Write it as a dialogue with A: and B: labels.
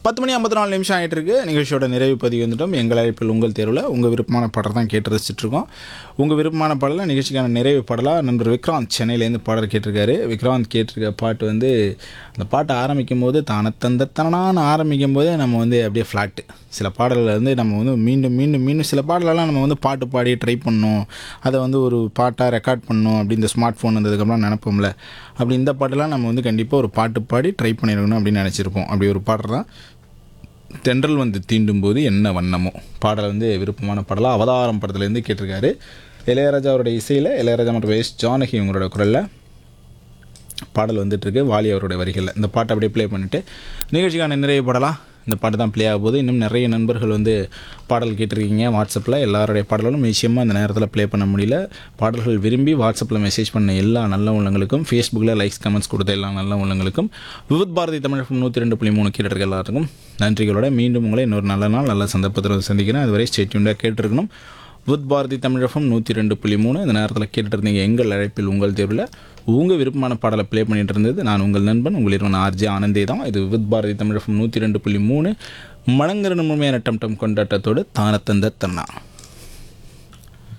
A: பத்து மணி ஐம்பத்தி நாலு நிமிஷம் ஆகிட்டு இருக்கு நிகழ்ச்சியோட நிறைவு பதிவு வந்துட்டோம் எங்கள் அழைப்பில் உங்கள் தேர்வில் உங்கள் விருப்பமான பாடல் தான் கேட்டு ரசிச்சுட்டு இருக்கோம் உங்கள் விருப்பமான பாடலை நிகழ்ச்சிக்கான நிறைவு பாடலாக நண்பர் விக்ராந்த் சென்னையிலேருந்து பாடல் கேட்டிருக்காரு விக்ராந்த் கேட்டிருக்க பாட்டு வந்து அந்த பாட்டை ஆரம்பிக்கும் போது தானத்தந்த தனனான்னு ஆரம்பிக்கும் போதே நம்ம வந்து அப்படியே ஃப்ளாட்டு சில பாடல்கள் வந்து நம்ம வந்து மீண்டும் மீண்டும் மீண்டும் சில பாடலெல்லாம் நம்ம வந்து பாட்டு பாடி ட்ரை பண்ணணும் அதை வந்து ஒரு பாட்டாக ரெக்கார்ட் பண்ணணும் அப்படி இந்த ஸ்மார்ட் ஃபோன் வந்ததுக்கப்புறம் நினப்போம்ல அப்படி இந்த பாட்டெல்லாம் நம்ம வந்து கண்டிப்பாக ஒரு பாட்டு பாடி ட்ரை பண்ணிடணும் அப்படின்னு நினச்சிருப்போம் அப்படி ஒரு பாடல் தான் தென்றல் வந்து தீண்டும் போது என்ன வண்ணமோ பாடல் வந்து விருப்பமான பாடலாக அவதாரம் படத்துலேருந்து கேட்டிருக்காரு இளையராஜா அவருடைய இசையில் இளையராஜா மற்றும் எஸ் ஜானகி உங்களோட குரலில் பாடல் வந்துட்டுருக்கு வாலி அவருடைய வரிகளில் இந்த பாட்டை அப்படியே ப்ளே பண்ணிவிட்டு நிகழ்ச்சிக்கான நிறைவு பாடலாம் இந்த பாட்டு தான் ப்ளே ஆக போகுது இன்னும் நிறைய நண்பர்கள் வந்து பாடல் கேட்டிருக்கீங்க வாட்ஸ்அப்பில் எல்லாருடைய பாடல்களும் நிச்சயமாக இந்த நேரத்தில் ப்ளே பண்ண முடியல பாடல்கள் விரும்பி வாட்ஸ்அப்பில் மெசேஜ் பண்ண எல்லா நல்ல உள்ளங்களுக்கும் ஃபேஸ்புக்கில் லைக்ஸ் கமெண்ட்ஸ் கொடுத்த எல்லா நல்ல உள்ளங்களுக்கும் விவித் பாரதி தமிழ் நூற்றி ரெண்டு புள்ளி மூணு கேட்டிருக்க எல்லாருக்கும் நன்றிகளோட மீண்டும் உங்களை இன்னொரு நல்ல நாள் நல்ல சந்தர்ப்பத்தில் சந்திக்கிறேன் அதுவரை ஸ்டேட்யூண்டாக கேட்டிருக்கணும் வித் பாரதி தமிழகம் நூற்றி ரெண்டு புள்ளி மூணு இந்த நேரத்தில் கேட்டுட்டு இருந்தீங்க எங்கள் அழைப்பில் உங்கள் தேர்வில் உங்கள் விருப்பமான பாடலை ப்ளே பண்ணிட்டு இருந்தது நான் உங்கள் நண்பன் உங்கள் இருவன் ஆர்ஜே ஆனந்தே தான் இது வித் பாரதி தமிழகம் நூற்றி ரெண்டு புள்ளி மூணு மணங்கர முழுமையான டம் டம் கொண்டாட்டத்தோடு தானத்தந்த தன்னா